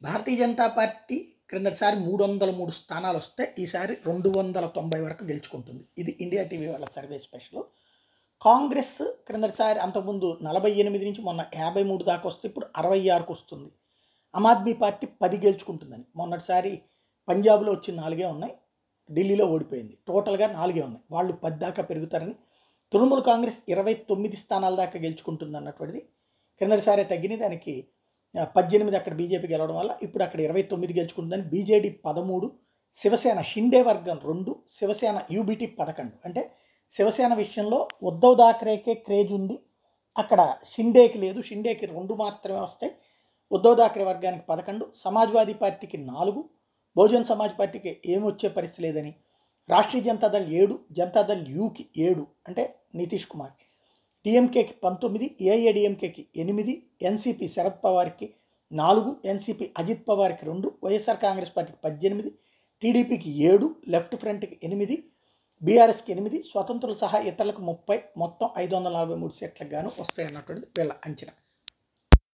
భారతీయ Janata party క్రిందటిసారి మూడు వందల మూడు స్థానాలు వస్తే ఈసారి రెండు వందల తొంభై వరకు గెలుచుకుంటుంది ఇది ఇండియా టీవీ వాళ్ళ సర్వే స్పెషల్ కాంగ్రెస్ క్రిందటిసారి అంతకుముందు నలభై ఎనిమిది నుంచి మొన్న యాభై మూడు దాకా వస్తే ఇప్పుడు అరవై ఆరుకు వస్తుంది ఆమ్ ఆద్మీ పార్టీ పది గెలుచుకుంటుందని మొన్నటిసారి పంజాబ్లో వచ్చిన నాలుగే ఉన్నాయి ఢిల్లీలో ఓడిపోయింది టోటల్గా నాలుగే ఉన్నాయి వాళ్ళు పది దాకా పెరుగుతారని తృణమూల్ కాంగ్రెస్ ఇరవై తొమ్మిది స్థానాల దాకా గెలుచుకుంటుంది అన్నటువంటిది కిందటిసారి తగ్గిన దానికి ఆ, పద్దెనిమిది అక్కడ బీజేపీ గెలవడం వల్ల ఇప్పుడు అక్కడ ఇరవై తొమ్మిది గెలుచుకుంటుందని బీజేడీ పదమూడు శివసేన షిండే వర్గం రెండు శివసేన యూబీటీ పదకొండు అంటే శివసేన విషయంలో ఉద్ధవ్ థాకరేకే క్రేజ్ ఉంది అక్కడ షిండేకి లేదు షిండేకి రెండు మాత్రమే వస్తాయి ఉద్ధవ్ థాకరే వర్గానికి పదకొండు సమాజ్వాదీ పార్టీకి నాలుగు బహుజన్ సమాజ్ పార్టీకి ఏమొచ్చే పరిస్థితి లేదని రాష్ట్రీయ జనతాదళ్ ఏడు జనతాదళ్ యూకి ఏడు అంటే నితీష్ కుమార్ డిఎంకేకి పంతొమ్మిది ఏఐఏడిఎంకేకి ఎనిమిది ఎన్సీపీ శరద్ పవార్కి నాలుగు ఎన్సీపీ అజిత్ పవార్కి రెండు వైఎస్ఆర్ కాంగ్రెస్ పార్టీకి పద్దెనిమిది టీడీపీకి ఏడు లెఫ్ట్ ఫ్రంట్కి ఎనిమిది బీఆర్ఎస్కి ఎనిమిది స్వతంత్రులు సహా ఇతరులకు ముప్పై మొత్తం ఐదు వందల నలభై మూడు సీట్లకు గాను వస్తాయన్నటువంటిది వీళ్ళ అంచనా